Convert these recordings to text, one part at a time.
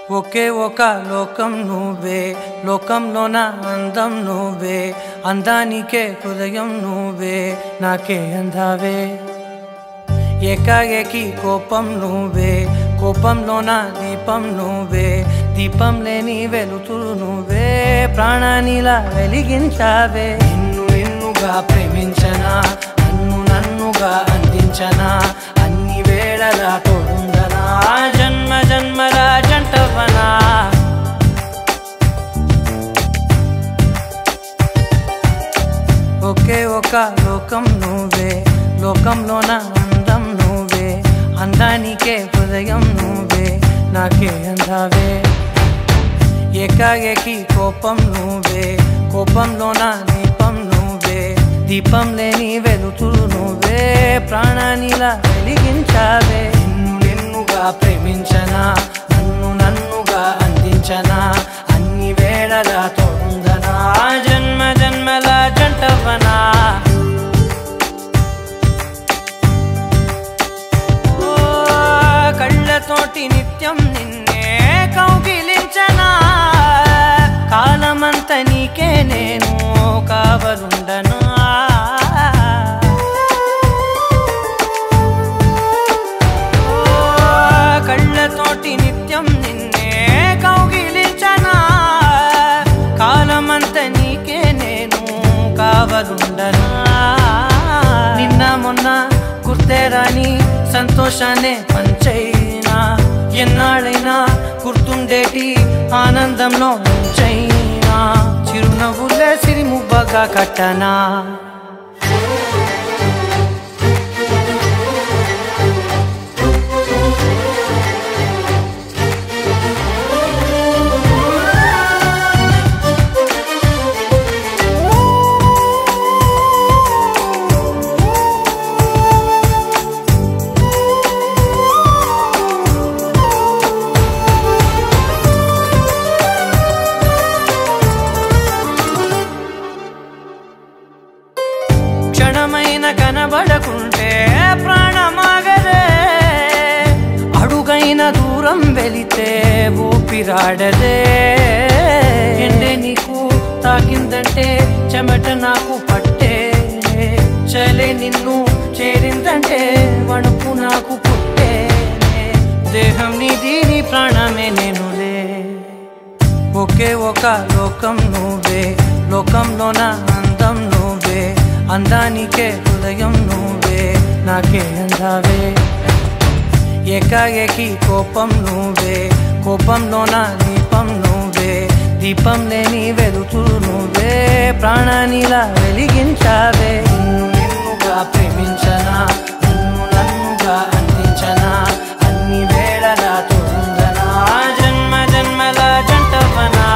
ఒకే ఒక లోకం నువ్వే లోకంలోన అందం నువ్వే అందానికే హృదయం నువ్వే నాకే అందావే ఏకాఏకి కోపం నువ్వే కోపంలోన దీపం నువ్వే దీపం లేని వెలుతురు నువ్వే ప్రాణానిలా వెలిగించావే నిన్ను నిన్నుగా ప్రేమించనా నన్ను నన్నుగా అందించనా అన్ని వేళలా తోడుందనా జన్మ జన్మల జంటవనా ఒకే ఒక లోకం నువ్వే లోకంలోన అందం నువ్వే అందానికే హృదయం నువ్వే నాకే అందావే ఏకాఏకి కోపం నువ్వే కోపంలోన దీపం నువ్వే దీపం లేని వెలుతురు నువ్వే ప్రాణానిలా వెలిగించావే నిన్ను నిన్నుగా ప్రేమించనా నన్ను నన్నుగా అందించనా అన్ని వేళలా తోడుందనా జన్మ జన్మల జంటవనా ఓ, కళ్ళతోటి నిత్యం నిన్నే కౌగిలించనా కాలమంత నీకే నేను కావలుండనా ఓ, కళ్ళతోటి నిత్యం నిన్నే కౌగిలించనా కాలమంత నీకే నేను కావలుండనా నిన్న మొన్న గుర్తే రాని సంతోషాన్ని పంచైనా ఎన్నాళ్ళైనా గుర్తుండేటి ఆనందంలో ఉంచైనా చిరునవ్వులే సిరిముబ్బగా కట్టనా క్షణమైన కనబడకుంటే ప్రాణమాగదే అడుగైన దూరం వెళితే ఊపిరాడదే ఎండే నీకు తాకిందంటే చెమట నాకు పట్టే చలే నిన్ను చేరిందంటే వణుకు నాకు పుట్టే దేహం నీది నీ ప్రాణమే నేనులే ఒకే ఒక లోకం నువ్వే లోకంలోన అందం నువ్వే అందానికే హృదయం నువ్వే నాకే అందావే ఏకాఏకి కోపం నువ్వే కోపంలోన దీపం నువ్వే దీపం లేని వెలుతురు నువ్వే ప్రాణానిలా వెలిగించావే నిన్ను నిన్నుగా ప్రేమించనా నన్ను నన్నుగా అందించనా అన్ని వేళలా తోడుందనా జన్మ జన్మల జంటవనా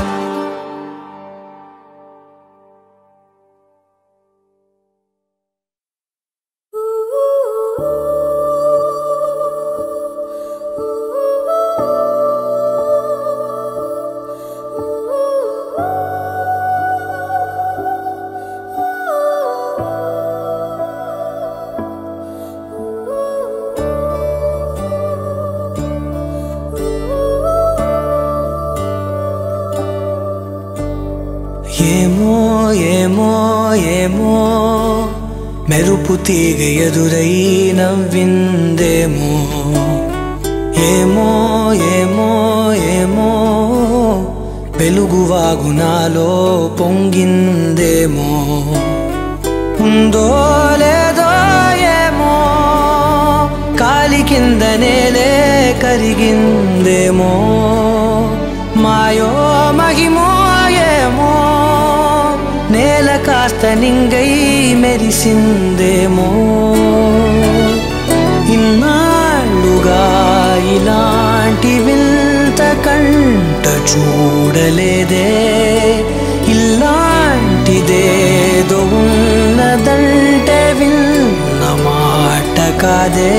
ఏమో ఏమో ఏమో మెరుపు తీగ ఎదురై నవ్విందేమో ఏమో ఏమో ఏమో వెలుగు వాగునాలో పొంగిందేమో ఉందో లేదో ఏమో కాలి కింద నేలే కరిగిందేమో మాయో మహిమో ఏమో నేల కాస్త నింగై మెరిసిందేమో ఇన్నాళ్ళుగా ఇలాంటి వింత కంట చూడలేదే ఇలాంటిదేదో ఉన్నదంటే విన్న మాట కాదే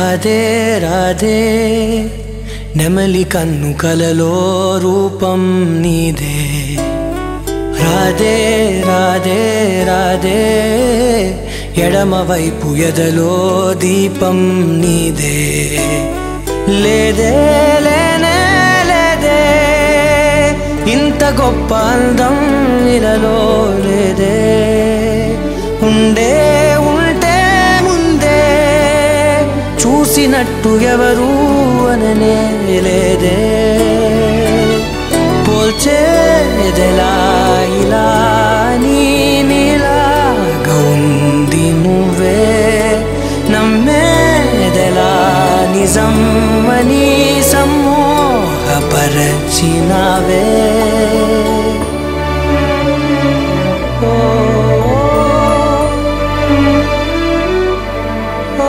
రాధే రాధే నెమలి కన్ను కలలో రూపం నీదే రాధే రాధే రాధే ఎడమ వైపు ఎదలో దీపం నీదే లేదే లేనే లేదే ఇంత గొప్ప అందం ఇలలో లేదే ఉండే ఉంటే ముందే చూసినట్టు ఎవరు అననే లేదే పోల్చేదెలా ఇలా నీ నీలాగా ఉంది నువ్వే నమ్మేదెలా నిజం అని సమ్మోహపరచినావే ఓ, ఓ,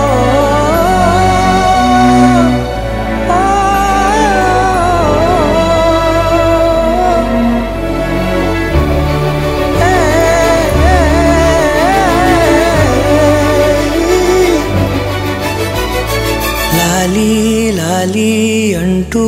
లాలీ లాలీ అంటూ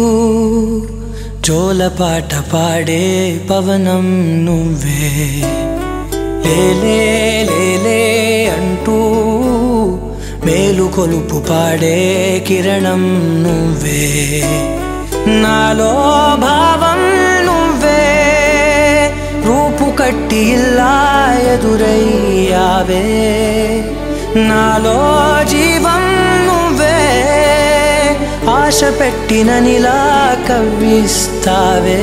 జోలపాట పాడే పవనం నువ్వే లేలే లేలే అంటూ మేలు కొలుపు పాడే కిరణం నువ్వే నాలో భావం నువ్వే రూపు కట్టి ఇలా ఎదురయ్యావే నాలో జీవం నువ్వే ఆశ పెట్టిన నిలా కవ్విస్తావే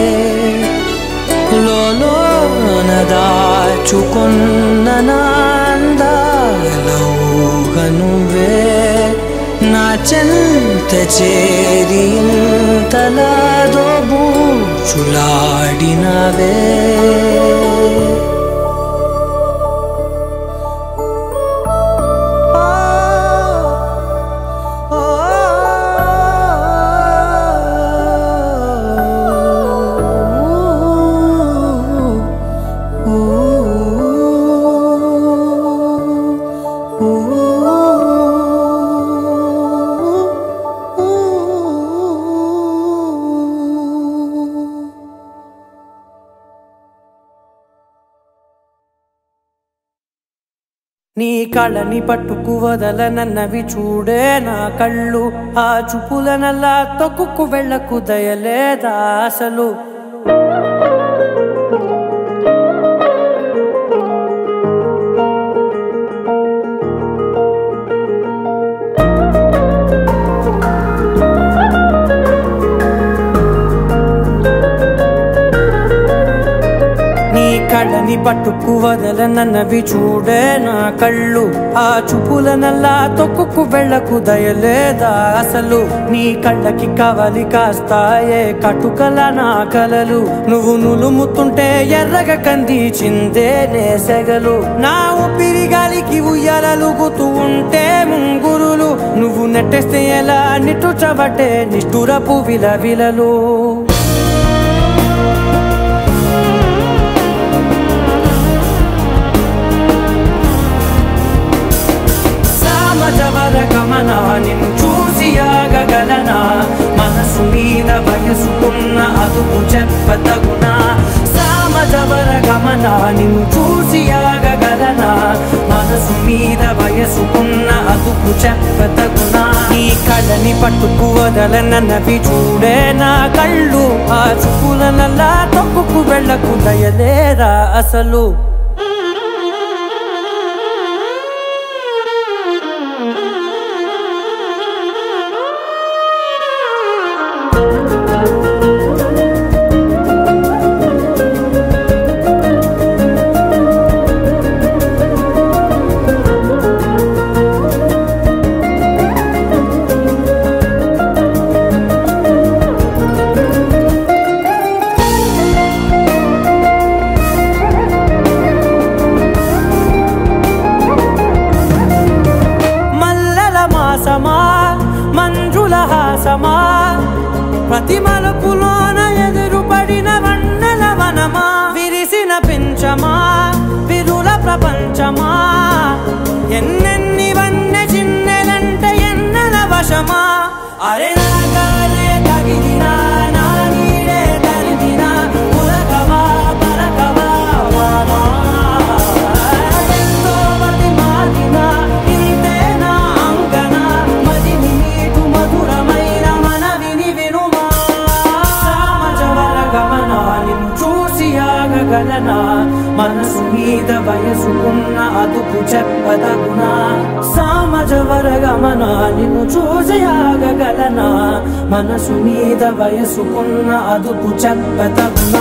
లోన దాచుకున్న నాందాలౌగ నువ్వే నా చెంత చేరి ఇంతలాదో బూచులాడినవే నీ కళని పట్టుకు వదలనన్నవి చూడే నా కళ్ళు ఆ చూపులనల్లా తొక్కుకు వెళ్ళకు దయలేదా అసలు నీ కళ్ళని పట్టుకు వదలనన్నవి చూడే నా కళ్ళు ఆ చూపులనల్లా తొక్కుకు వెళ్ళకు దయలేదా అసలు నీ కళ్ళకి కవలి కాస్తాయే కటుకల నా కలలు నువ్వు నులుముతుంటే ఎర్రగ కంది చిందే నేసెగలు నా ఊపిరి గాలికి ఉయ్యాలలుగుతూ ఉంటే ముంగురులు నువ్వు నెట్టేస్తే ఎలా నిట్టుచబట్టే నిష్ఠురపు విలవిలలు సామజవర గమన నిన్ను చూసి ఆగగలనా మనసు మీద వయసుకున్న అదుపు చెప్పతగునా సామజవర గమన నిన్ను చూసి ఆగగలనా మనసు మీద వయసుకున్న అదుపు చెప్పతగునా నీ కళ్ళని పట్టుకు వదలనన్నవి చూడే నా కళ్ళు ఆ చూపులనల్లా తొక్కుకు వెళ్ళకు దయలేరా అసలు మల్లెల మాసమా మంజుల హాసమా ప్రతి మలుపులోన ఎదురుపడిన వన్నెల వనమా విరిసిన పించమా విరుల ప్రపంచమా ఎన్నెన్ని వన్నె చిన్నెలంటే సంతోషమా అరే నా గాలే తగిలినా నా నీడే తరిమినా ఉలకవా పలకవా వామా ఎంతో మతి మాటినా ఇంతేనా అంగన మదిని నీకు మధురమైన మనవిని వినుమా సామజవర గమన నిన్ను చూసి ఆగగలనా మనసు మీద వయసుకున్న అదుపు చెప్పదగునా సామజవర గమన నిన్ను చూసి ఆగగలనా మనసు మీద వయసుకున్న అదుపు చెప్పదగునా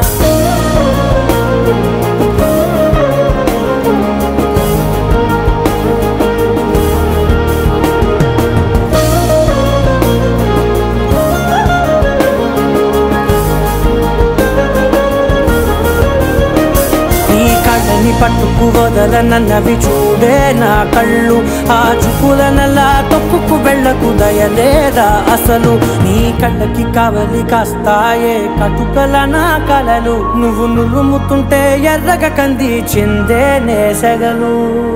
నీ కళ్ళని పట్టుకు వదలనన్నవి చూడే నా కళ్ళు ఆ చుకులనలా తొక్కుకు వెళ్ళకు దయలేదా అసలు నీ కళ్ళకి కవలి కాస్తాయే కటుకల నా కలలు నువ్వు నులుముతుంటే ఎర్రగ కంది చిందే నేసగలు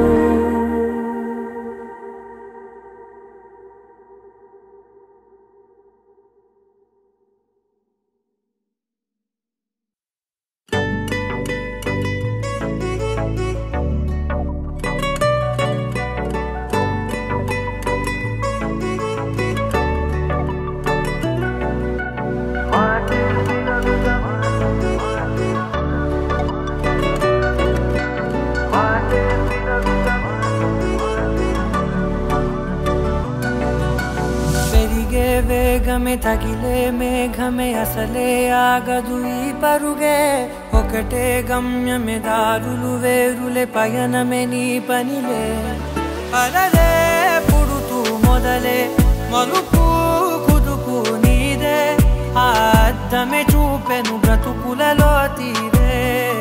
పెరిగే వేగమే తగిలే మేఘమే అసలే ఆగదు ఈ పరుగే ఒకటే గమ్యమే దారులు వేరులే పయనమే నీ పనిలే అలలే పుడుతూ మొదలే మలుపు కుదుపు నీదే ఆ అద్దమే చూపెను బ్రతుకులలో తీరే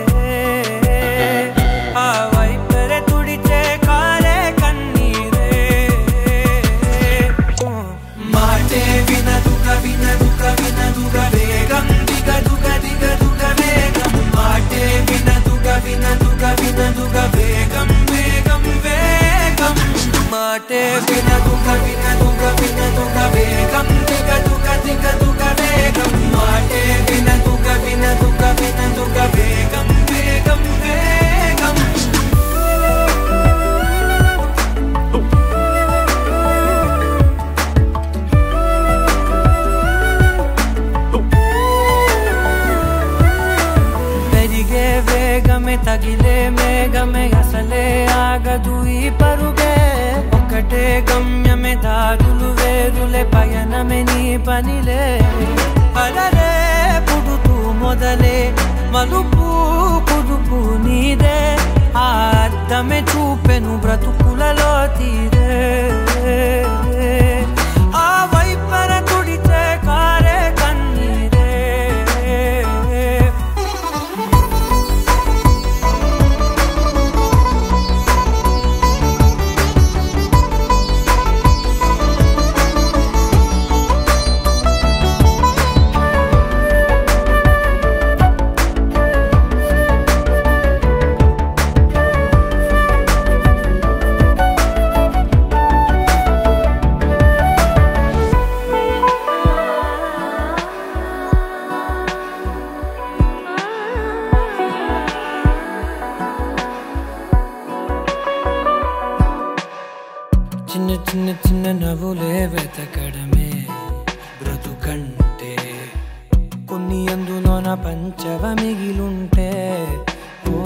ఆ వైపరే తుడిచే కాలే కన్నీరే మాటే వినదుగ వినదుగ వినదుగ వేగం దిగదుగ దిగదుగ వేగం మాటే వినదుగ వినదుగ వినదుగ వేగం వేగం వేగం మాటే వినదుగ వినదుగ వినదుగ వేగం దిగదుగ దిగదుగ వేగం మాటే వినదుగ వినదుగ వినదుగ వేగం వేగం వేగం పెరిగే వేగమే తగిలే మేఘమే అసలే ఆగదు ఈ పరుగే ఒకటే గమ్యమే దారులు వేరులే పయనమే నీ పనిలే అలలే పుడుతూ మొదలే మలుపు కుదుపు నీదే ఆ అద్దమే చూపెను బ్రతుకులలో తీరే ఆ వైపర తుడిచే కారే కన్నీరే చిన్న చిన్న చిన్న నవ్వులే వెతకడమే బ్రతుకంటే కొన్ని అందులోన పంచవ మిగిలుంటే ఓ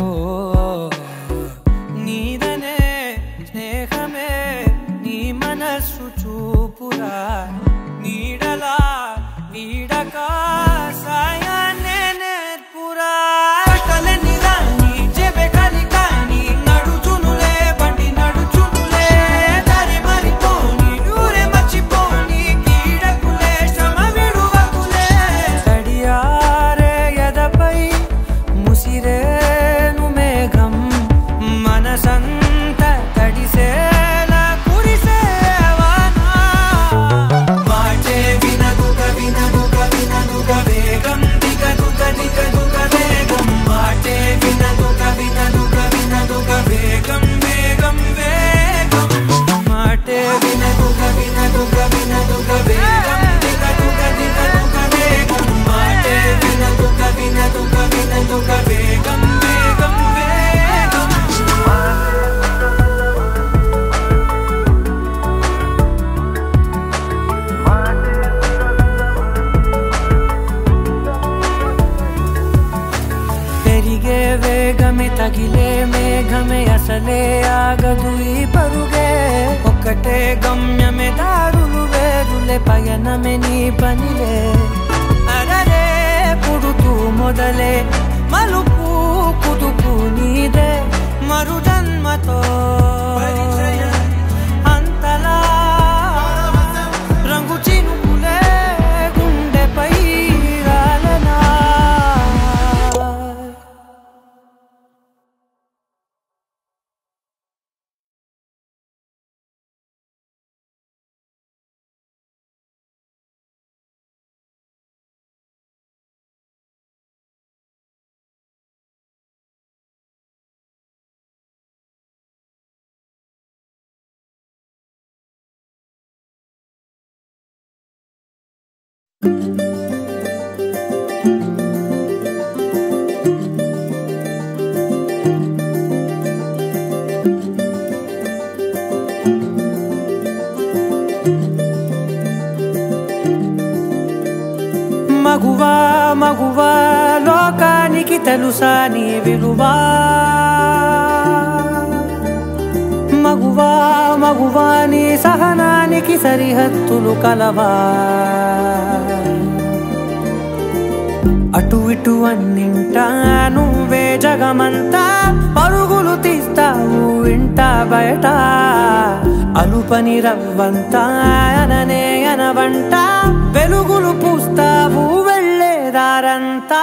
నీదనే స్నేహమే నీ మనస్సు చూపురా నీడలా వీడక సాయాన్నే నేర్పురా కలని రాని చెబె కలి కాని నడుచునులే బండి నడుచునులే దారి మరిపోని ఊరే మర్చిపోని కీడకులే శ్రమ విడువకులే తడియారే ఎదపై ముసిరేను మేఘం మనసంత తడిసేలా కురిసేవానా స్నేహమే అసలే ఆగదు ఈ పరుగే ఒక్కటే గమ్యమే దారులు వేరులే పయనమే నీ పనిలే అరరే పుడుతూ మొదలే మలుపు కుదుపు నీదే మరు జన్మతో అంతలా రంగు చినుకులే గుండెపై రాలనా మగువా మగువా లోకానికి తెలుసా నీ విలువా మగువా మగువా నీ సహనానికి సరిహద్దులు కలవా అటు ఇటు అన్నింటా నువ్వే జగమంతా పరుగులు తీస్తావు ఇంట బయట అలుపని రవ్వంతా అననే అనవంట వెలుగులు పూస్తావు వెళ్ళేదారంతా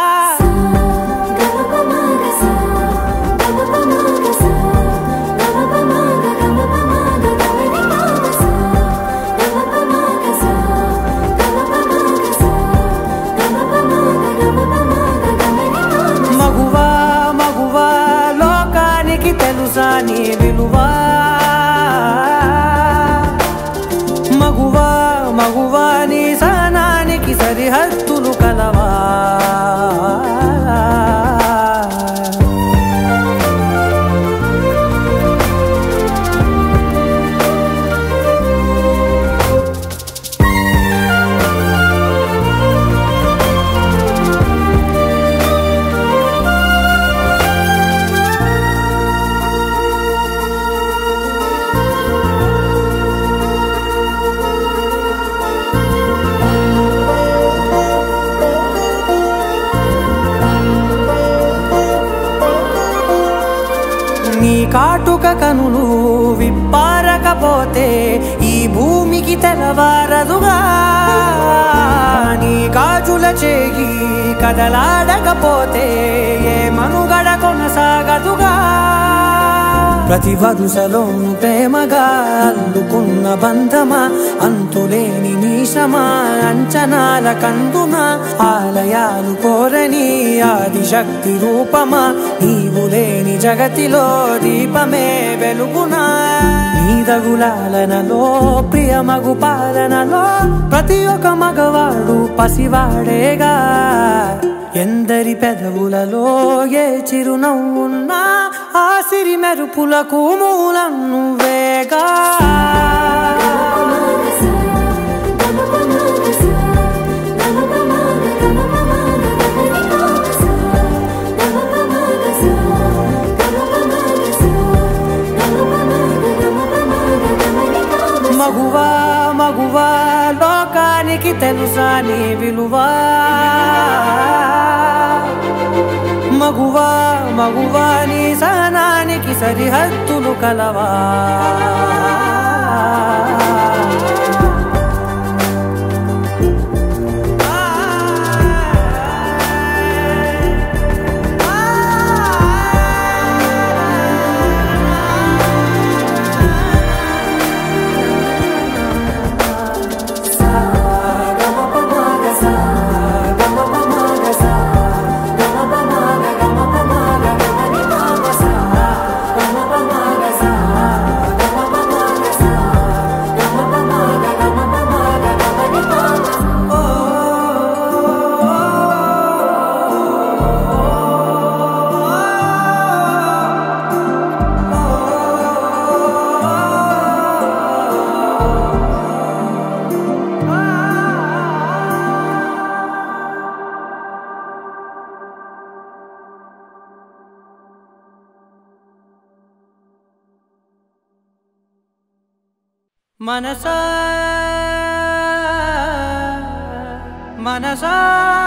మగువా మగువా లోకానికి తెలుసా నీ విలువా మగువా మగువా నీ సహనానికి సరిహద్దులు కలవా నీ కాటుక కనులు విప్పారకపోతే ఈ భూమికి తెలవారదుగా నీ గాజుల చేయి కదలాడకపోతే ఏ మనుగడ కొనసాగదుగా ప్రతి వరుసలోను ప్రేమగా అల్లుకున్న బంధమా అంతులేని నీశమా అంచనాల కందున ఆలయాలు కోరని ఆదిశక్తి రూపమా నీవు లేని జగతిలో దీపమే వెలుగునా నీదగులాలనలో ప్రియమగు పాలనలో ప్రతి ఒక్క మగవాడు పసివాడేగా ఎందరి పెదవులలో ఏ చిరునవ్వున్నా ఆ సిరి మెరుపులకు మూలం నువ్వేగా మగువా మగువా లోకానికి తెలుసా నీ విలువా మగువా మగువా నీ సహనానికి సరిహద్దులు కలవా మనసా మనసా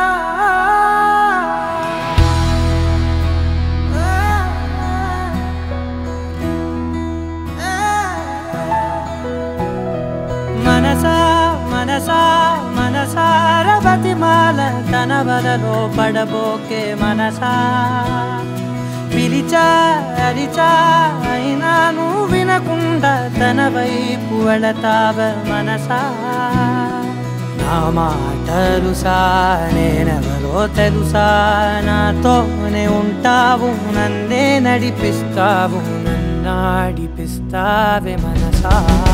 మనసా మనసా మనసార బతిమాల తన వలలో పడబోకే మనసా పిలిచా అరిచా అయినా నువ్వు వినకుండా తన వైపు వెళతావ మనసా నా మాటలుసా నేనెవరో తెలుసా నాతోనే ఉంటావు నన్నే నడిపిస్తావు నన్నాడిపిస్తావే మనసా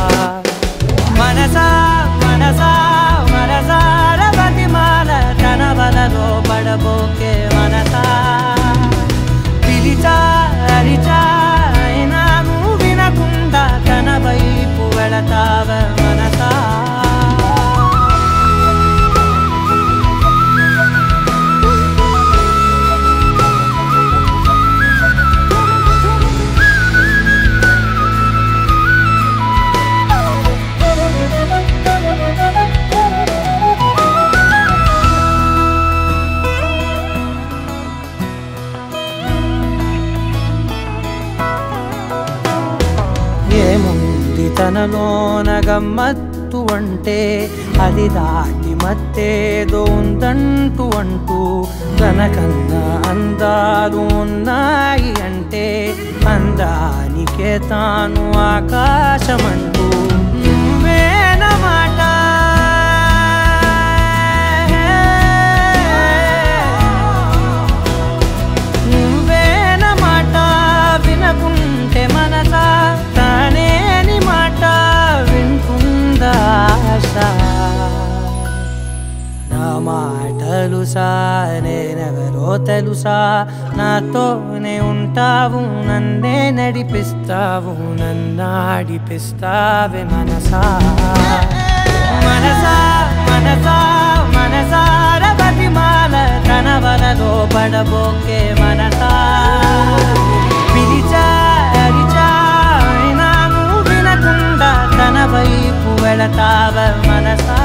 మనసా మనసా మనసార బతిమాల తన వలలో పడబోకే మనసా పిలిచా అరిచా అయినా నువ్వు వినకుండా తన వైపు వెళతావ మనసా ఏముంది తనలోన గమ్మత్తు అంటే అది దాటి మత్తేదో ఉందంటూ అంటూ తనకన్నా అందాలు ఉన్నాయి అంటే అందానికే తాను ఆకాశమంటూ నువ్వేనమాట నువ్వేన మాట వినకుంటే మనసా తానేని మాట వింటుందా ఆశ నా మాటలు సా నేనెవరో తెలుసా నాతోనే ఉంటావు నన్నే నడిపిస్తావు నన్నాడిపిస్తావే మనసా మనసా మనసా మనసార బతిమాల తన వలలో పడబోకే మనసా పిలిచా అరిచా అయినా నువ్వు వినకుండా తన వైపు వెళతావ మనసా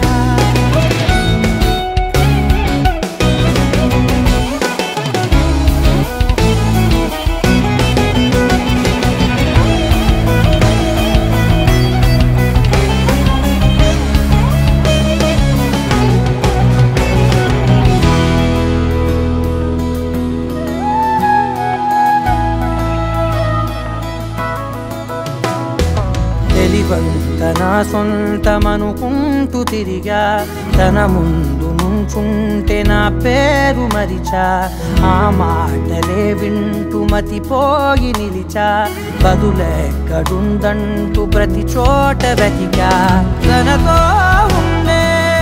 తెలివంత నా సొంతమనుకుంటూ తిరిగా తన ముందు నుంచుంటే నా పేరు మరిచా ఆ మాటలే వింటూ మతిపోయి నిలిచా బదులెక్కడుందంటూ ప్రతి చోట వెతికా తనతో ఉండే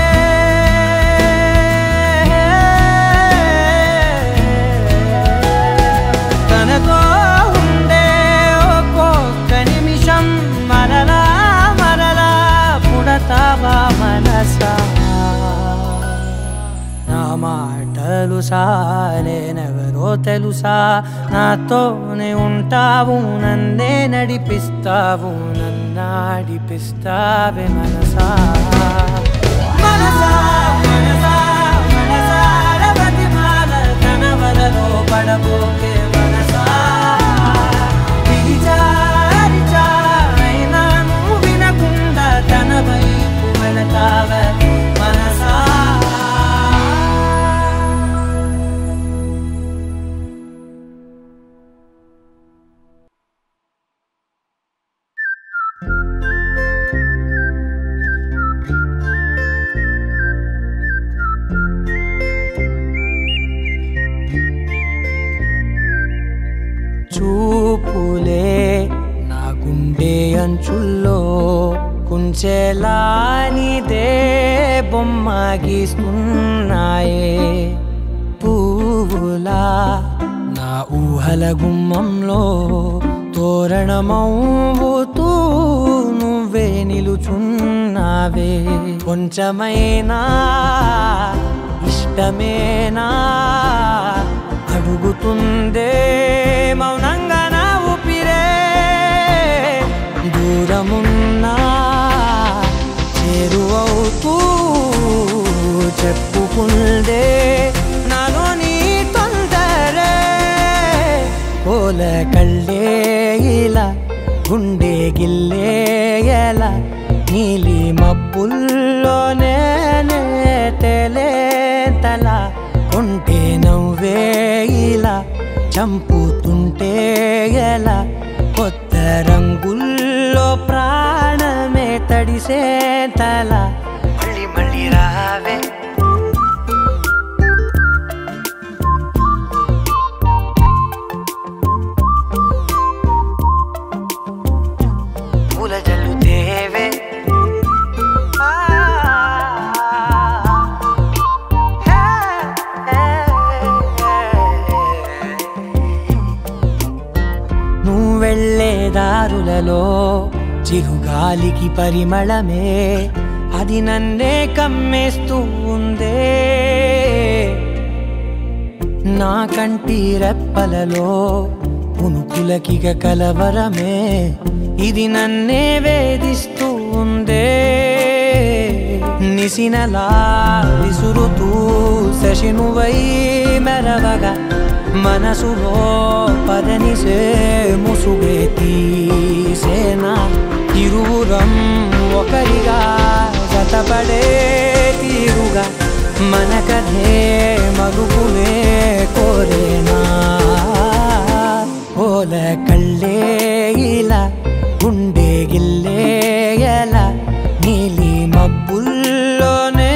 తనతో ఉండే ఒక్కొక్క నిమిషం మరలా మరలా పుడతావా మనసా నా మాటలు సా నేనెవరో తెలుసా నాతోనే ఉంటావు నన్నే నడిపిస్తావు నన్నాడిపిస్తావే మనసా మనసా మనసా మనసార బతిమాల తన వలలో పడబోకే మనసా పిలిచా అరిచా అయినా నువ్వు వినకుండా తన వైపు వెళతావ మనసా చూపులే నా గుండె అంచుల్లో కుంచెలా నీదే బొమ్మ గీస్తున్నాయే పువ్వులా నా ఊహల గుమ్మంలో తోరణమవుతూ నువ్వే నిలుచున్నావే కొంచెమైనా ఇష్టమేనా అడుగుతుందే మౌనంగా నా ఊపిరే దూరమున్నా చేరువవుతూ చెప్పుకుందే నాలోని తొందరే పోల కళ్ళే ఇలా గుండె గిల్లే ఎలా నీలి మబ్బుల్లోనే తేలే తల కొంటే నవ్వే ఇలా చంపుతుంటే ఎలా కొత్త రంగుల్లో ప్రాణమే తడిసే తల మళ్ళీ మళ్ళీ రావే పూల జల్లుతేవే ఆ, హే, హే, నువ్వు వెళ్ళే దారులలో చిరుగాలికి పరిమళమే అది నన్నే కమ్మేస్తూ ఉందే నా కంటి రెప్పలలో పునుకులకిగ కలవరమే ఇది నన్నే వేధిస్తూ ఉందే నిసినలా విసురుతూ శశినువై మెరవగా మనసులో పదనిసే ముసుగే తీసేనా ఇరువురం ఒకరిగా జతపడే తీరుగా మన కథే మరుగునే కోరేనా ఓల కళ్ళే ఇలా గుండె గిల్లే ఎలా నీలి మబ్బుల్లోనే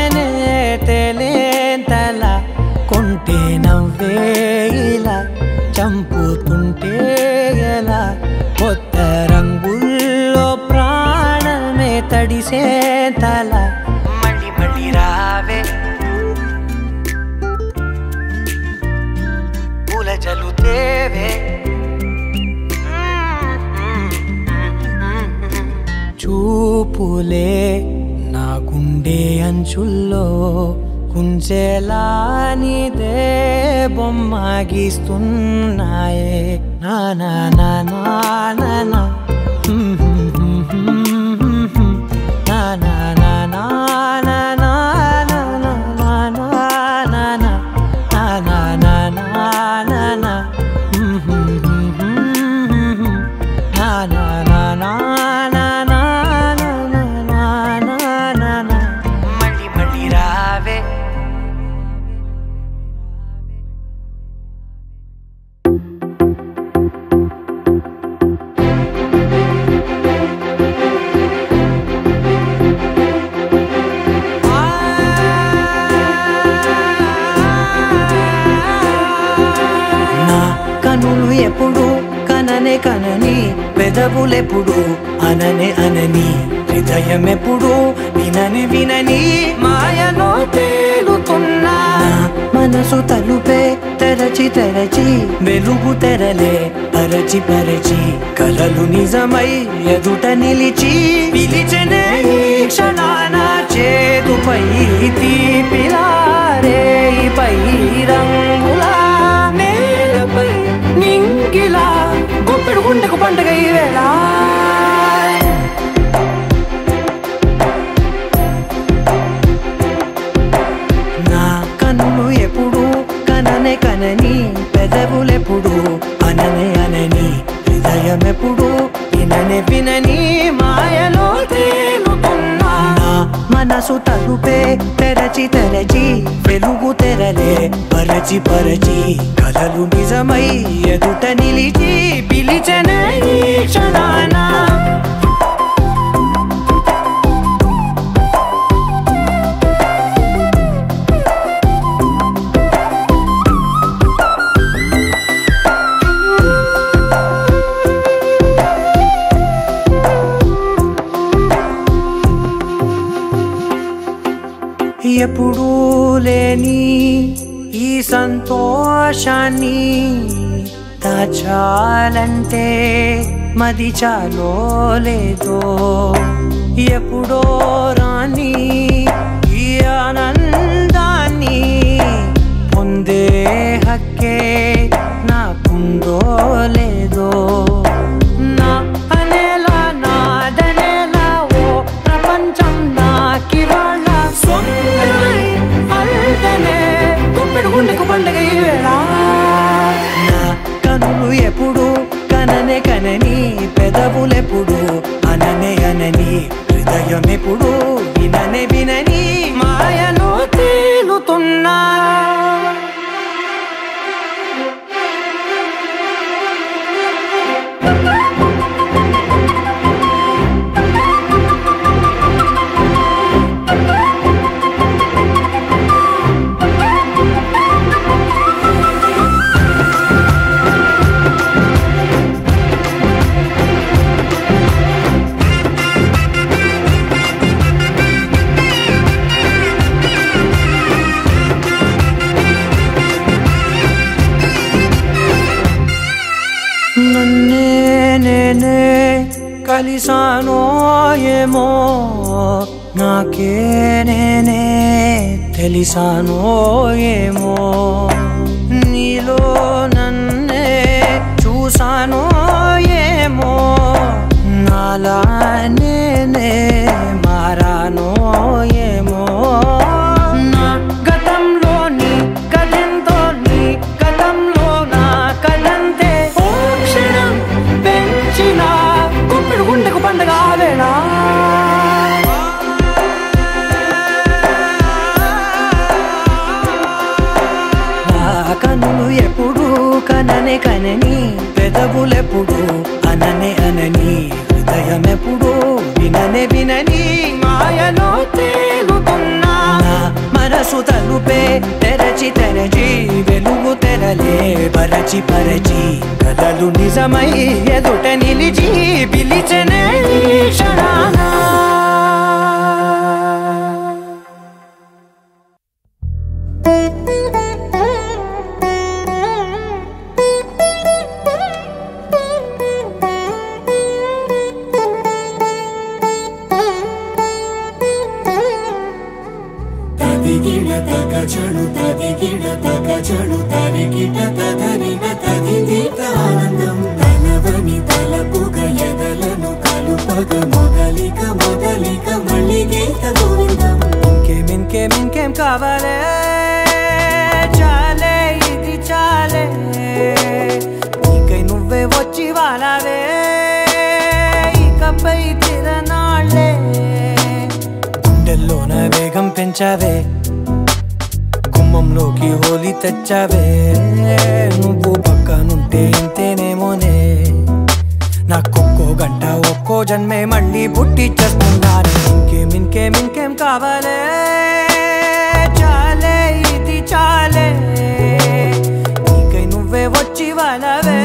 తేలేంతల కొంటే నవ్వే ఇలా చంపుతుంటే ఎలా కొత్త రంగుల్లో ప్రాణమే తడిసే తల మళ్ళీ మళ్ళీ రావే పూల జలుతేవే చూపులే నా గుండె అంచుల్లో కుంచెలా నీదే బొమ్మ గీస్తున్నాయే నా నా నా నా నా నా హ్మ్ హ్మ్ హ్మ్ హ్మ్ హ్మ్ హ్మ్. నా నా నా నా నా నా నా నా నా నా నా నా. నా నా నా నా నా నా. హ్మ్ హ్మ్ హ్మ్ హ్మ్ హ్మ్ హ్మ్. నా నా నా నా నా నా నా నా నా నా నా నా. మళ్ళీ మళ్ళీ రావే నా కనులు ఎప్పుడు కననే కనని పెదవులెప్పుడు అననే అనని హృదయం ఎప్పుడు వినని వినని మాయలో తేలుతున్నా నా మనసు తలుపే తెరచి తెరచి వెలుగు తెరలే పరచి పరచి కలలు నిజమై ఎదుట నిలిచి పిలిచెనే ఈ క్షణాన చేదుపై తీపిలారే పై రంగులా నేలపై నింగిలా గుప్పెడు గుండెకు పండుగ ఈ వేళ నా కన్నులు ఎప్పుడు కననే కనని పెదవులెప్పుడు అననే అనని హృదయం ఎప్పుడు విననే వినని మాయలో తేలుతున్నా నా మనసు తలుపే తెరచి తెరచి వెలుగు తెరలే పరచి పరచి కలలు నిజమై ఎదుట నిలిచి పిలిచనే ఈ క్షణానా ఎప్పుడూ లేని ఈ సంతోషాన్ని దాచాలంటే మది చాలో లేదో ఎప్పుడో రాని ఈ ఆనందాన్ని పొందే హక్కే నాకుందో లేదో నా అనేలా నాదనేలా ఓ ప్రపంచం నా కలిసానో ఏమో నాకే నేనే తెలిసానో ఏమో నీలో నన్నే చూసానో ఏమో నాలా నేనే మారానో ఏమో నా గతంలో నీ కథంతో నీ గతంలో నా కథంతే ఓ క్షణం పెంచిన గుప్పెడు గుండెకు పండగ ఆవేళ నా కనులు ఎప్పుడు కననే కనని పెదవులెప్పుడు అననే అనని హృదయం ఎప్పుడు విననే వినని మాయలో తేలుతున్నా నా మనసు తలుపే తెరచి తెరచి వెలుగు తెరలే పరచి పరచి కలలు నిజమై ఎదుట నిలిచి పిలిచనే ఈ క్షణాన తదిగిడ తగ చడు తదిగిడ తగ చడు తరిగిట తదరిన తదిదీత ఆనందం తలవని తలపుగ ఎదలను కలుపగ మొదలిక మొదలిక మళ్ళీ గీత గోవిందం ఇంకేం ఇంకేం ఇంకేం కావాలే చాలే ఇది చాలే నీకై నువ్వే వచ్చి వాలావే ఇకపై తిరనాళ్ళే గుండెల్లోన వేగం పెంచావే గుమ్మంలోకి హోలీ తెచ్చావే నువ్వు పక్కనుంటే ఇంతేనేమోనే నాకొక్కో గంట ఒక్కో జన్మే మళ్ళీ పుట్టి చేస్తున్నాను ఇంకేం ఇంకేం ఇంకేం కావాలే చాలే ఇది చాలే నీకై నువ్వే వచ్చి వాళ్ళవే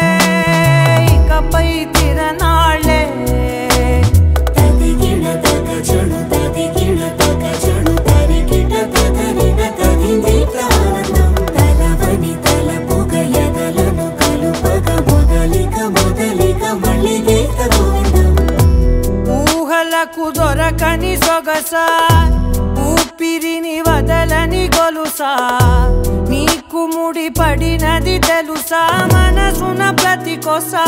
ఇకపై తిరనాళ్ళే తదిగిడ తగ చడు తదిగిడ తగ చడు తరిగిట తదరిన తదిదీత ఆనందం తలవని తలపుగ ఎదలను కలుపగ మొదలిక మొదలిక మళ్ళీ గీత గోవిందం ఊహలకు దొరకని సొగస ఊపిరిని వదలని గొలుసా నీకు ముడి పడినది తెలుసా మనసున ప్రతి కొసా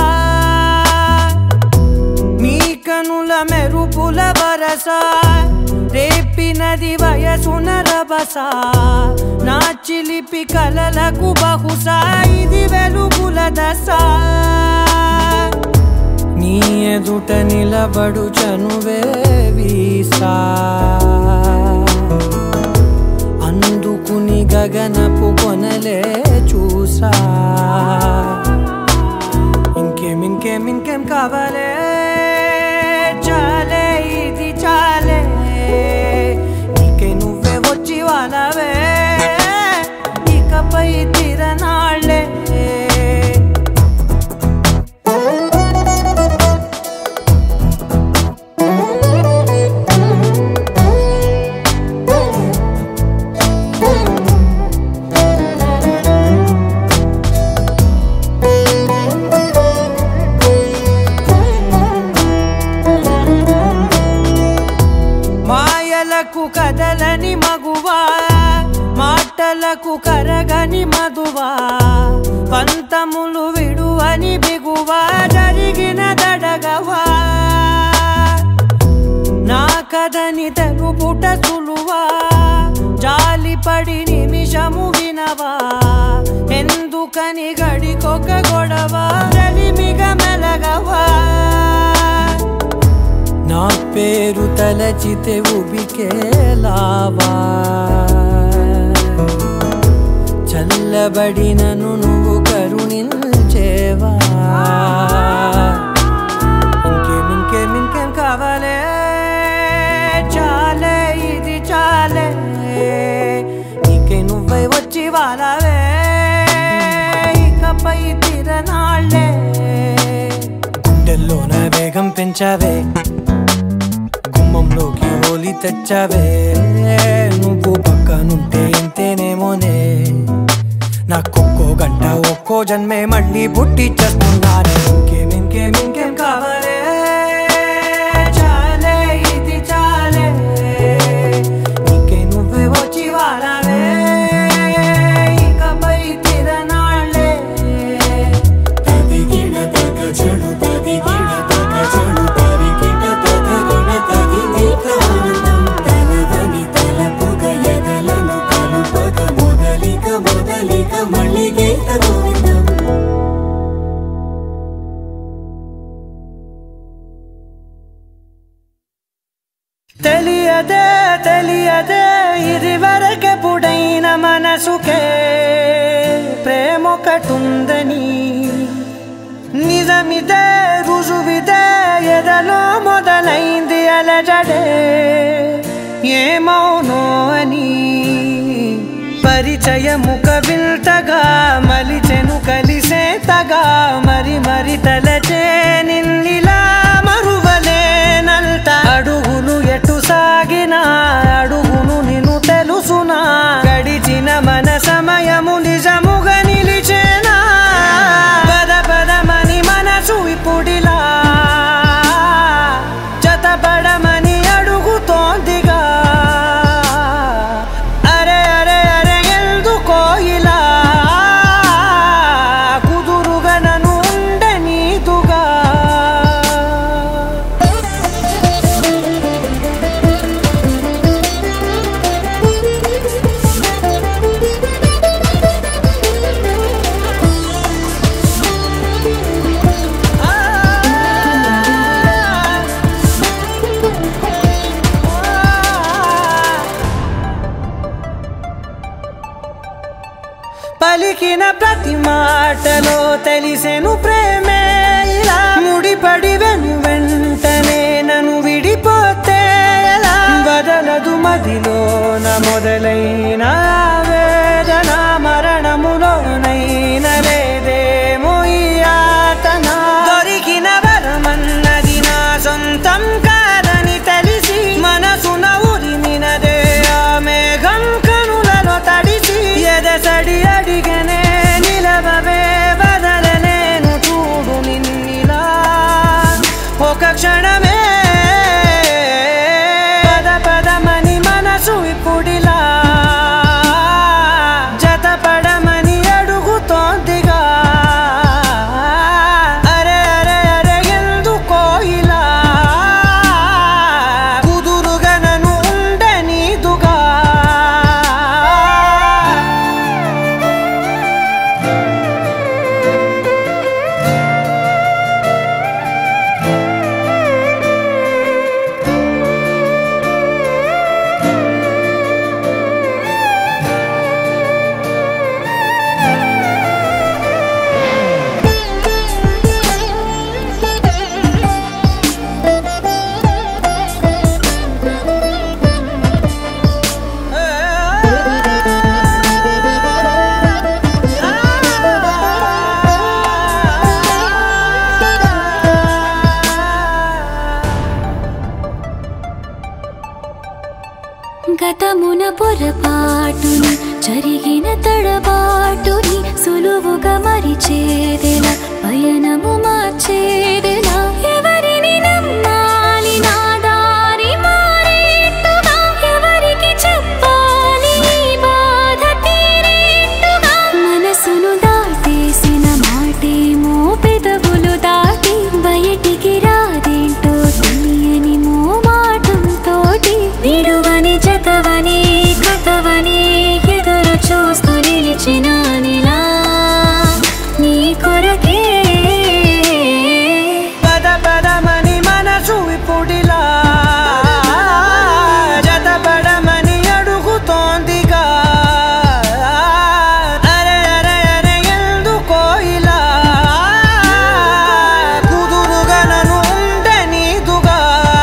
నీ కనుల మెరుపుల వరస రేపినది వయసున రభస నా చిలిపి కలలకు బహుశా ఇది వెలుగుల దశ నీ ఎదుట నిలబడు చనువే వీసా అందుకుని గగనపు కొనలే చూసా ఇంకేం ఇంకేం ఇంకేం కావాలే చాలే ఇది చాలే నీకే నువ్వే వచ్చి వాళ్ళవే ఇకపై తిరనాళ్ళే మాయలకు కదలని మగువా మాటలకు కరగని మధువా పంతములు విడువని బిగువా జరిగిన దడగవా నా కథని తెలుపుట సులువా జాలిపడి నిమిషము వినవా ఎందుకని గడికొక గొడవ రలిమిగ మెలగవా నా పేరు తలచితే ఉబికేలావా చల్లబడినను నువ్వు కరుణించేవా ఇంకేం ఇంకేం ఇంకేం కావాలే చాలే ఇది చాలే నీకే నువ్వై వచ్చి వాళ్ళవే ఇకపై తిరనాళ్ళే గుండెల్లోన వేగం పెంచావే గుమ్మంలోకి హోలీ తెచ్చావే నువ్వు పక్కనుంటే ఇంతేనేమోనే నాకొక్కో గంట ఒక్కో జన్మే మళ్ళీ పుట్టి చేస్తున్నానే ఇంకేం ఇంకేం ఇంకేం కావాలే గుండెకెప్పుడైన మనసుకే ప్రేమొకటుందని నిజమిదే రుజువిదే ఎదలో మొదలైంది అలజడే ఏమౌనో అని పరిచయముక విల్తగా మలిచెను కలిసేతగా మరి మరి తలచే నిన్నిలా మరువలేనంత అడుగులు ఎటు సాగినా అడుగును నిన్ను తెలుసునా గడిచిన మన సమయము నిజముగా నిలిచేనా పద పదమని మనసు ఇప్పుడిలా జతపడమని అడుగుతోందిగా అరే అరే అరే ఎందుకో ఇలా కుదురుగా నన్ను ఉండనీదుగా పలికిన ప్రతి మాటలో తెలిసెను ప్రేమే ఇలా ముడిపడి వెను వెంటనే నన్ను విడిపోతే ఎలా బదలదు మదిలోన మొదలైన వేదన మరణములోనైన లేదేమో ఈ యాతన దొరికిన వరమన్నది నా సొంతం కాదని తెలిసి మనసున ఉరిమినదే ఆ మేఘం కనులలో తడిసి ఎదసడి అడిగనే నిలవవే బదలలేను చూడు నిన్నిలా ఒక క్షణమే పద పదమని మనసు ఇప్పుడిలా జతపడమని అడుగుతోందిగా అరే అరే అరే ఎందుకో ఇలా కుదురుగా నన్ను ఉండనీదుగా గతమున పొరపాటుని జరిగిన తడబాటుని సులువుగా మరిచేదెలా పయనము మార్చేదెలా ఎవరిని నమ్మాలి నా దారి మారేట్టుగా ఎవరికి చెప్పాలి ఈ బాధ తీరేట్టుగా మనసును దాటేసిన మాటేమో పెదవులు దాటి బయటికి రాదేంటో తెలియని మో మాటంతోటి విడువని జతవని కథవని ఎదురు చూస్తూ నిలిచినానిలా నీ కొరకే పద పదమని మనసు ఇప్పుడిలా జతపడమని అడుగుతోందిగా అరే అరే అరే ఎందుకో ఇలా కుదురుగా నన్ను ఉండనీదుగా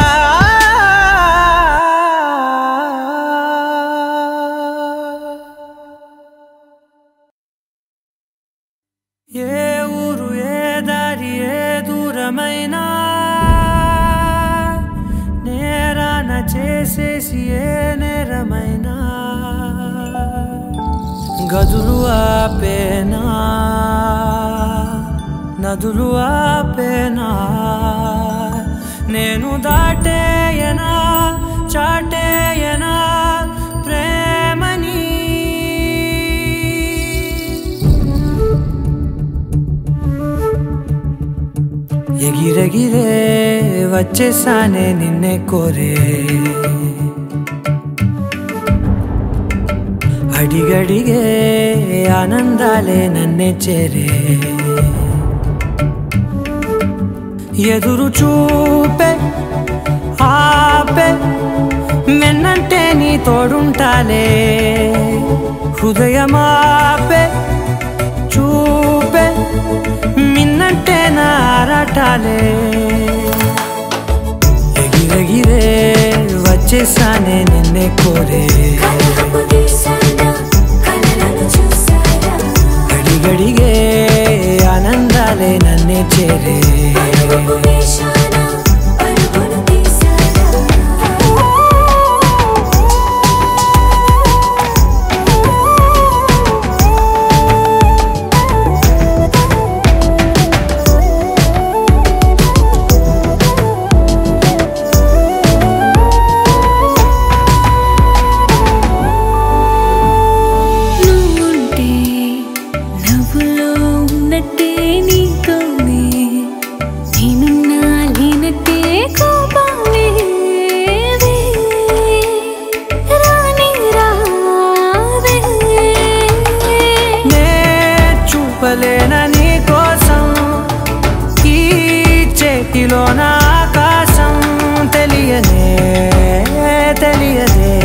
ఏ ఊరు ఏ దారి ఏ దూరమైనా నేరాన చేసేసి ఏ నేరమైనా గదులు ఆపేనా నదులు ఆపేనా నేను దాటేయనా చాటేయనా ప్రేమని ఎగిరెగిరే వచ్చేసానే నిన్నే కోరే అడిగడిగే ఆనందాలే నన్నే చేరే ఎదురు చూపే ఆపే వెన్నంటే నీ తోడుంటాలే హృదయమాపే చూపే మిన్నంటే నారాటాలే ఎగిరెగిరే వచ్చేసానే నిన్నే కోరే కలహపు తీసానా కలలను చూసారా గడిగడిగే ఆనందాలే నన్నే చేరే పరుగు వేశానా పరుగును తీసారా నువ్వుంటే నవ్వులో ఉన్నట్టే నీతోనే నేనున్నా లేనట్టే కోపాలే రాని రావే నే చూపలేన నీ కోసం ఈ చేతిలో నా ఆకాశం తెలియనే తెలియదే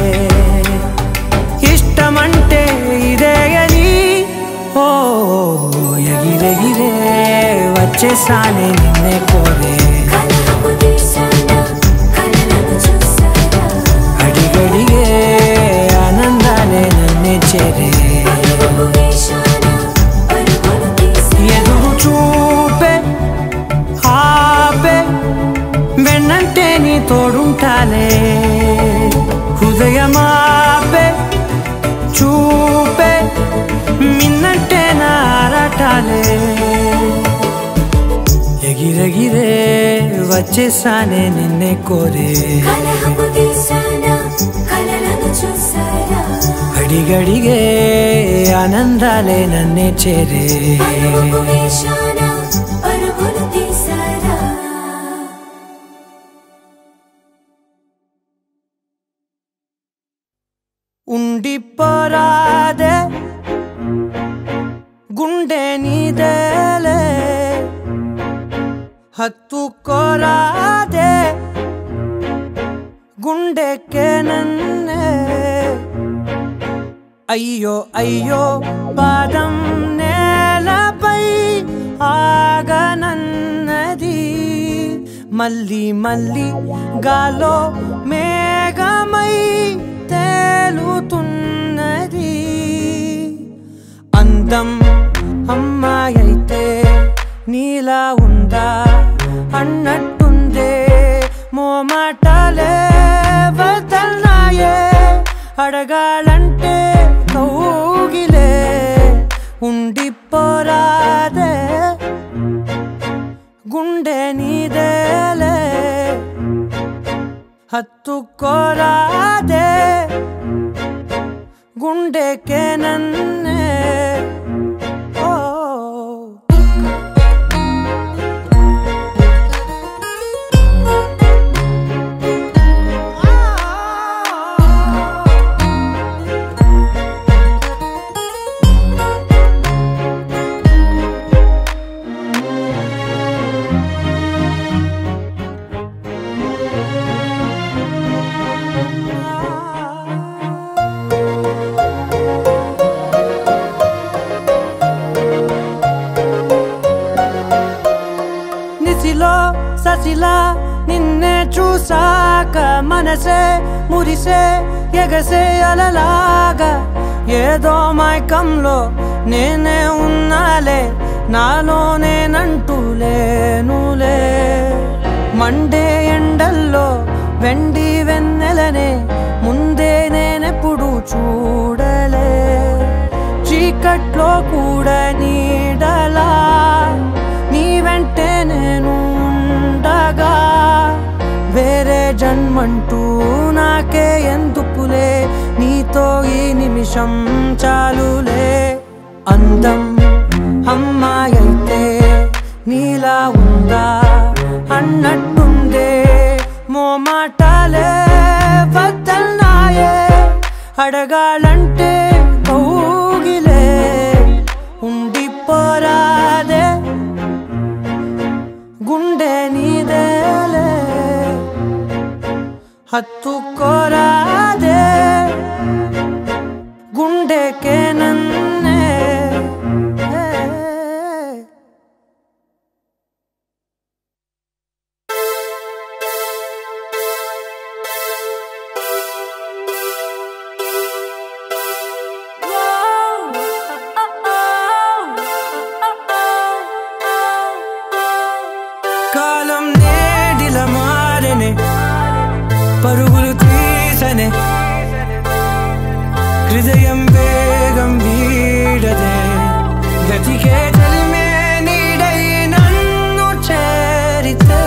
ఇష్టమంటే ఇదే అని ఓ ఎగిరెగిరే వచ్చేసానే నిన్నే కోరే కలహపు తీసానా కలలను చూసారా అడిగడిగే ఆనందాలే నన్నే చేరే పరుగు వేశానా పరుగును తీసారా ఎదురు చూపే ఆపే వెన్నంటే నీ తోడుంటాలే హృదయమాపే చూపే మిన్నంటే నారాటాలే ఎగిరెగిరే వచ్చేసానే నిన్నే కోరే కలహపు తీసానా కలలను చూసారా అడిగడిగే ఆనందాలే నన్నే చేరే పరుగు వేశానా పరుగును తీసారా ఉండిపోరాదే గుండె నీదేలే హత్తుకోరాదే గుండెకే నన్నే అయ్యో అయ్యో పాదం నేలపై ఆగనన్నది మళ్ళీ మళ్ళీ గాలో మేఘమై తేలుతున్నది అందం అమ్మాయైతే నీలా ఉందా అన్నట్టుందే మోమాటలే వదల్నాయే అడగాలంటే కౌగిలే ఉండిపోరాదే గుండె నీదేలే హత్తుకోరాదే గుండెకే నన్నే ఓ నిసిలో ససిలా నిన్నే చూసాక మనసే మురిసే ఎగసే అలలాగా ఏదో మైకంలో నేనే ఉన్నాలే నాలో నేనంటూ లేనులే మండే ఎండల్లో వెండి వెన్నెలనే ముందే నేనెప్పుడు చూడలే చీకట్లో కూడా నీడలా నీ వెంటే నేను ఉండగా వేరే జన్మంటూ నాకే ఎందుకులే నీతో ఈ నిమిషం చాలులే అందం అమ్మాయైతే నీలా ఉందా అన్నట్టుందే మోమాటాలే వద్దన్నాయే అడగాలంటే కౌగిలే ఉండిపోరాదే గుండె నీదేలే హత్తుకోరా హృదయం వేగం వీడదే గతికే తెలిమే నీడై నన్ను చేరితే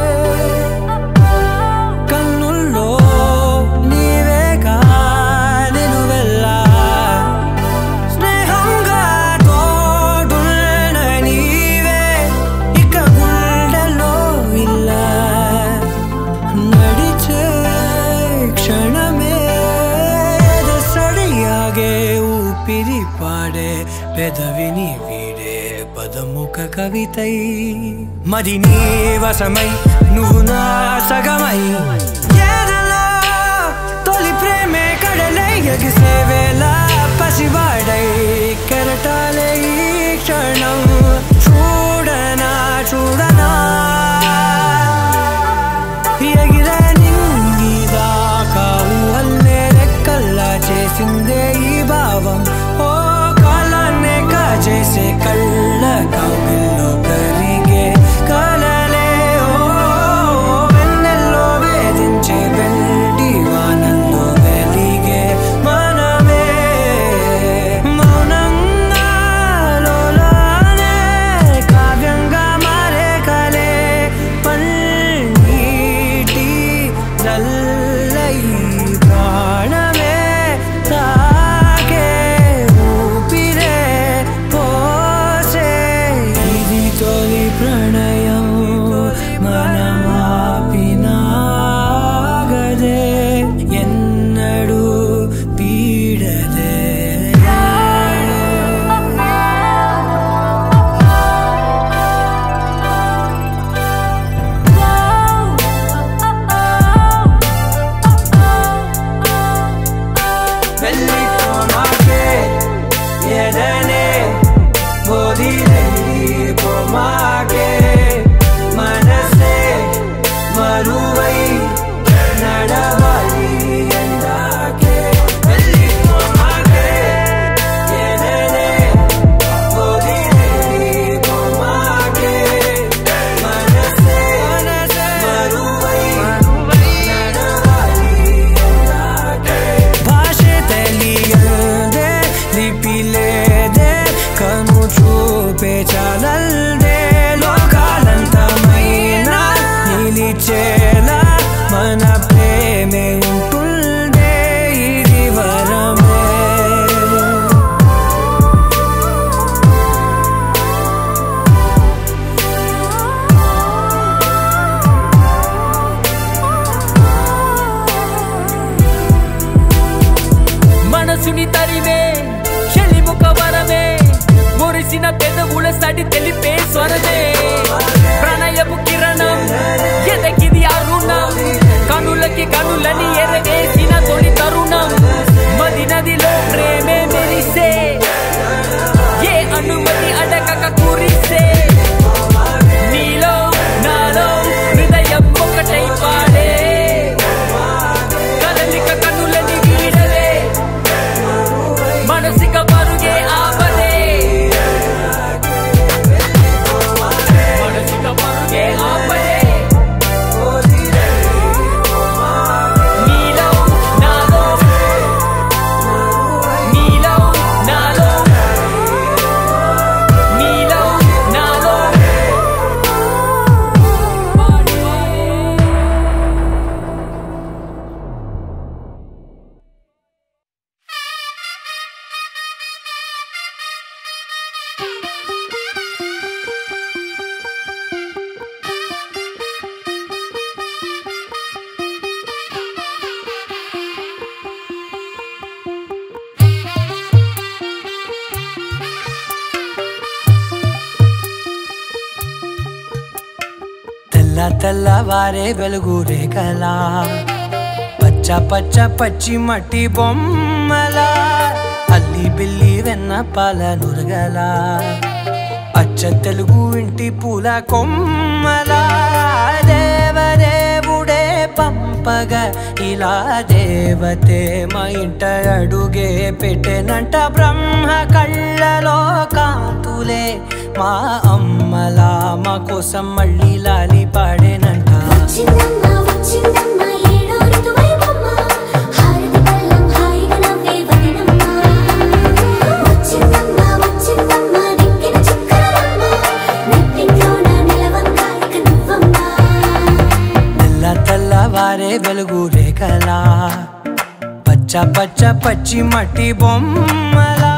కన్నుల్లో నీవేగా నిలువెల్లా స్నేహంగా తోడున్న నీవే ఇక గుండెలో ఇలా నడిచే క్షణమే సడియాగే ఊపిరి పాడే పెదవిని వీడే పదముఖ కవితై మది నీ వశమై నువ్వు నా సగమై ఎదలో తొలి ప్రేమే కడలై ఎగిసే వేళ పసివాడై కెరటాలే ఈ క్షణం చూడనా చూడనా ఎగిరే నింగిదాకా ఊహల్లే రెక్కల్లా చేసిందే ఈ భావం ఓ కాలాన్నే కాచేసే కళ్ళ కౌగిల్లో కరిగే కలలే ఓ వెన్నెల్లో వేధించే వెండి వానల్లో వెలిగే మనమే మౌనంగా లోలానే కావ్యంగా మారే కలే పల్నీటి జల్లై ప్రాణమే తాకే ఊపిరే పోసే ఇది తొలి ప్రణయం మనమాపినాగదే ఎన్నడూ పీడదే వెళ్ళిపోమాకే ఎదనే వదిలిపోమాకే మనసే మరువై నడవాలి ఎందాకే వెళ్ళిపోమాకే ఎదనే వదిలిపోమాకే మనసే మరువై నడవాలి ఎందాకే భాషೆ తెలియదే లిపిలేదే కను చూపే చాలల్దే లోకాలంతమైన నిలిచేలా మన ప్రేమే ఉంటుందే ఇది వరమే మనసుని తరివే చెలిముఖ వరమే మురిసిన పెదవుల సడి తెలిపే స్వరమే ప్రణయపు కిరణం ఎదకిది అరుణం కనులకి కనులని ఎరగేసిన తొలి తరుణం మది నదిలో ప్రేమే మెరిసే ఏ అనుమతి అడగక కురిసే నీలో నాలో హృదయం ఒకటై పాడే కదలిక కన్నులని వీడలే మనసిక పరుగే ఆపలే మనసిక పరుగే ఆపలే నీలో నాలో నీలో నాలో నీలో నాలో తెల్ల తెల్లవారే వెలుగు రేఖలా పచ్చ పచ్చ పచ్చి మట్టి బొమ్మలా అల్లి బిల్లి వెన్న పాల నురగలా అచ్చ తెలుగు ఇంటి పూల కొమ్మలా దేవదేవుడే పంపగా ఇలా దేవతే మా ఇంట అడుగే పెట్టెనంట బ్రహ్మ కళ్ళలో కాంతులే మా అమ్మలా మా కోసం మళ్ళీ లాలి పాడేనంట వచ్చిందమ్మ వచ్చిందమ్మ ఏడో ఋతువైవమ్మ హారతి పళ్ళం హాయిగా నవ్వే వదినమ్మ పచ్చ పచ్చి మట్టి బొమ్మలా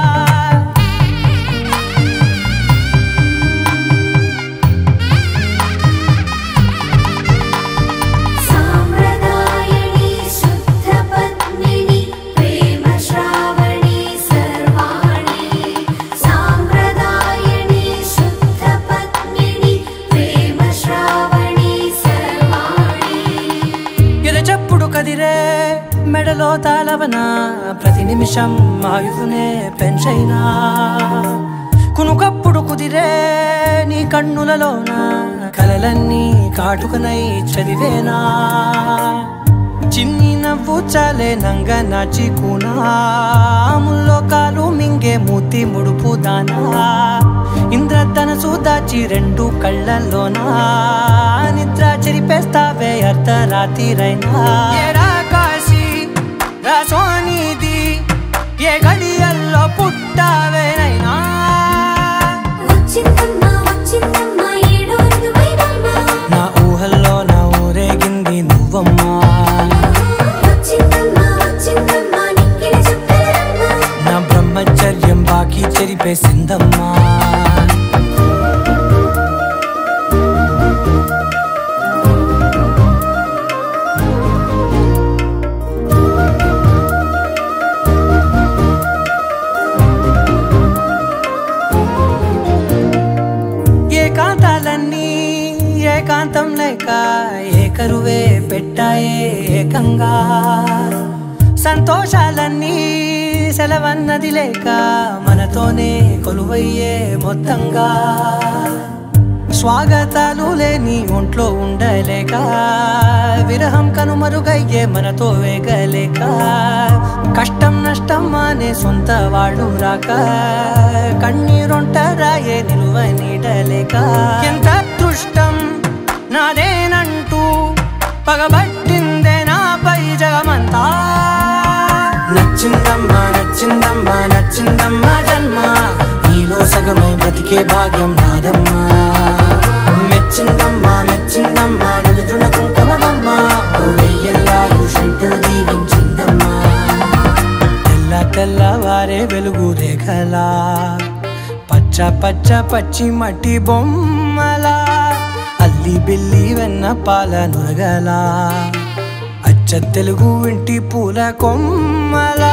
సాంప్రదాయని శుద్ధ పద్మిని ప్రేమ శ్రావణి సర్వాణి సాంప్రదాయని శుద్ధ పద్మిని ప్రేమ శ్రావణి సర్వాణి ఎరచప్పుడు కదిరే మెడలో తాళవన ప్రతి నిమిషం ఆయుధునే పెంచైనా కునుకప్పుడు కుదిరే నీ కన్నులలోన కలలన్నీ కాటుకనై చదివేనా చిన్ని నవ్వు చాలే నంగ నాచి ముల్లో కాలు మింగే మూతి ముడుపు దానా ఇంద్రధనసు దాచి రెండు కళ్ళల్లోనా నిద్ర చెరిపేస్తావే అర్ధరాత్రిరైనా ఏరా కాశీ రా సోనిది ఏ గడియల్లో పుట్టావేనైనా వచ్చిందమ్మా వచ్చిందమ్మా ఏడో ఋతువైనమ్మా నా ఊహల్లో నా ఊరేగింది నువ్వమ్మా వచ్చిందమ్మా వచ్చిందమ్మా నిక్కిన చుక్కలమ్మా నా బ్రహ్మచర్యం బాకీ చెరిపేసిందమ్మా ఏకాంతాలన్నీ ఏకాంతం లేక ఏకరువే పెట్టాయే ఏకంగా సంతోషాలన్నీ సెలవన్నది లేక మనతోనే కొలువయ్యే మొత్తంగా స్వాగతాలు లేని ఒంట్లో ఉండలేక విరహం కనుమరుగయ్యే మనతో వేగలేక కష్టం నష్టం అనే సొంత వాళ్ళు రాక కన్నీరొంటరాయే నిలువ నీడలేక ఎంత అదృష్టం నాదేనంటూ పగబట్టిందే నాపై జగమంతా నచ్చిందమ్మా నచ్చిందమ్మా నచ్చిందమ్మా జన్మ నీలో సగమై బ్రతికే భాగ్యం నాదమ్మా మెచ్చిందమ్మా మెచ్చిందమ్మా నిలుచున్న కుంకుమమ్మా ఓ వెయ్యల్లాలు శంకరు దీవించిందమ్మా తెల్ల తెల్లవారే వెలుగు రేఖలా పచ్చ పచ్చ పచ్చి మట్టి బొమ్మలా అల్లి బిల్లి వెన్న పాల నురగలా అచ్చ తెలుగు ఇంటి పూల కొమ్మలా